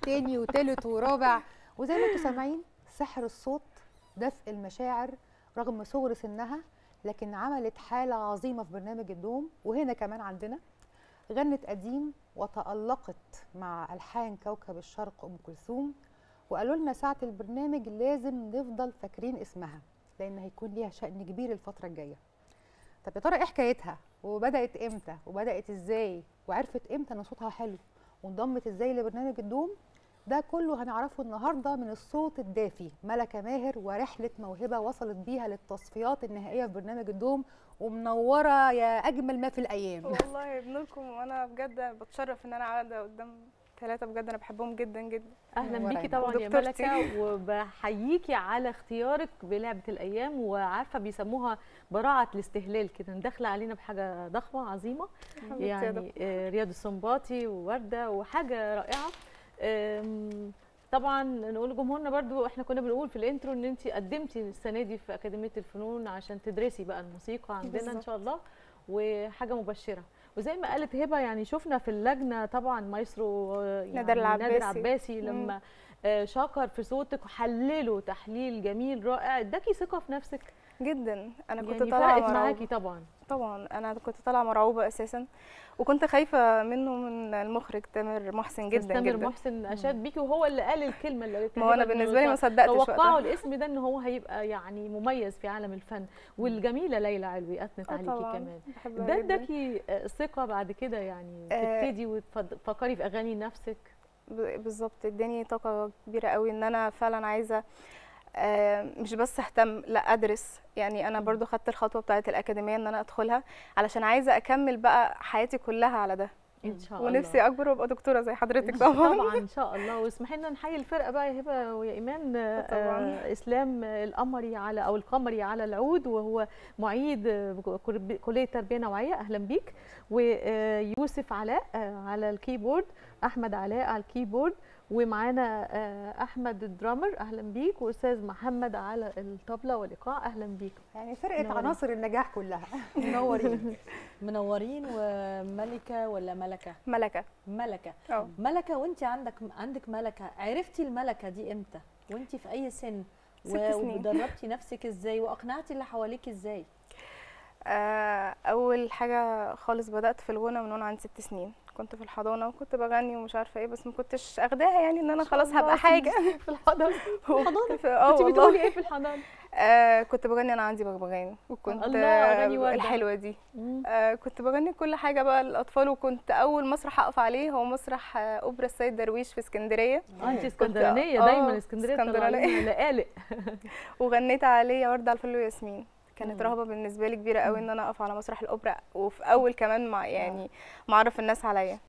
تاني وتالت ورابع وزي ما انتم سامعين سحر الصوت دفء المشاعر رغم صغر سنها لكن عملت حالة عظيمة في برنامج الدوم وهنا كمان عندنا غنت قديم وتألقت مع ألحان كوكب الشرق أم كلثوم وقالوا لنا ساعة البرنامج لازم نفضل فاكرين اسمها لأن هيكون ليها شأن كبير الفترة الجاية طب يا ترى ايه حكايتها وبدأت امتى وبدأت ازاي وعرفت امتى ان صوتها حلو وانضمت ازاي لبرنامج الدوم ده كله هنعرفه النهارده من الصوت الدافي ملكه ماهر ورحله موهبه وصلت بيها للتصفيات النهائيه في برنامج الدوم ومنوره يا اجمل ما في الايام والله ابنكم وانا بجد بتشرف ان انا قاعده قدام ثلاثه بجد انا بحبهم جدا جدا اهلا منورة بيكي يا طبعا يا ودكتورتي. ملكه وبحييكي على اختيارك بلعبه الايام وعارفه بيسموها براعه الاستهلال كده داخله علينا بحاجه ضخمه عظيمه حبيبتي يا دكتور. يعني آه، رياض السنباطي وورده وحاجه رائعه آم، طبعا نقول لجمهورنا برضو احنا كنا بنقول في الانترو ان انت قدمتي السنه دي في اكاديميه الفنون عشان تدرسي بقى الموسيقى عندنا ان بالظبط. شاء الله وحاجه مبشره وزي ما قالت هبه يعني شفنا في اللجنه طبعا مايسترو آه، يعني نادر العباسي. نادر عباسي مم. لما آه، شكر في صوتك وحلله تحليل جميل رائع اداكي ثقه في نفسك جدا انا كنت يعني طالعه فرقت معاكي مرعوبه طبعا طبعا انا كنت طالعه مرعوبه اساسا وكنت خايفه منه من المخرج تامر محسن جدا تامر جدا محسن اشاد بيكي وهو اللي قال الكلمه اللي قالتها ما هو انا هبة إنه بالنسبه لي ما صدقتش توقعوا وقتها الاسم ده ان هو هيبقى يعني مميز في عالم الفن والجميله ليلى علوي اثنت آه عليكي طبعاً، كمان بحبها ده جداً. اداكي آه، ثقه بعد كده يعني آه، تبتدي وتفكري في اغاني نفسك ب- بالظبط اداني طاقه كبيره قوي ان انا فعلا عايزه آه، مش بس اهتم لا ادرس يعني انا مم. برضو خدت الخطوه بتاعه الاكاديميه ان انا ادخلها علشان عايزه اكمل بقى حياتي كلها على ده ان شاء الله ونفسي اكبر وابقى دكتوره زي حضرتك طبعا طبعا ان شاء الله واسمحي لنا نحيي الفرقه بقى يا هبه ويا ايمان آه، طبعاً. آه، اسلام القمري على او القمري على العود وهو معيد آه، كل- كليه تربيه نوعيه اهلا بيك ويوسف علاء آه، على الكيبورد احمد علاء على الكيبورد ومعانا آه، احمد الدرامر اهلا بيك واستاذ محمد على الطبله والايقاع اهلا بيك يعني فرقه منورين. عناصر النجاح كلها منورين منورين وملكه ولا ملكه ملكه ملكه اه ملكه وانت عندك عندك ملكه عرفتي الملكه دي امتى وانت في اي سن ست و- سنين. ودربتي نفسك ازاي واقنعتي اللي حواليك ازاي آه، اول حاجه خالص بدات في الغنى من وانا عندي ست سنين كنت في الحضانه وكنت بغني ومش عارفه ايه بس ما كنتش اخداها يعني ان انا خلاص هبقى حاجه في الحضانه الحضانه اه كنت والله بتقولي ايه في الحضانه آه كنت بغني انا عندي بغبغان وكنت الله، أغاني آه، وردة. الحلوه دي مم. آه كنت بغني كل حاجه بقى للاطفال وكنت اول مسرح اقف عليه هو مسرح آه اوبرا السيد درويش في اسكندريه آه، انت اسكندرانيه آه، دايما اسكندريه طلع اسكندرانية. لنا لقالق وغنيت عليه يا ورده على الفل وياسمين كانت مم. رهبه بالنسبه لي كبيره قوي ان انا اقف على مسرح الاوبرا وفي اول كمان مع يعني معرف الناس عليا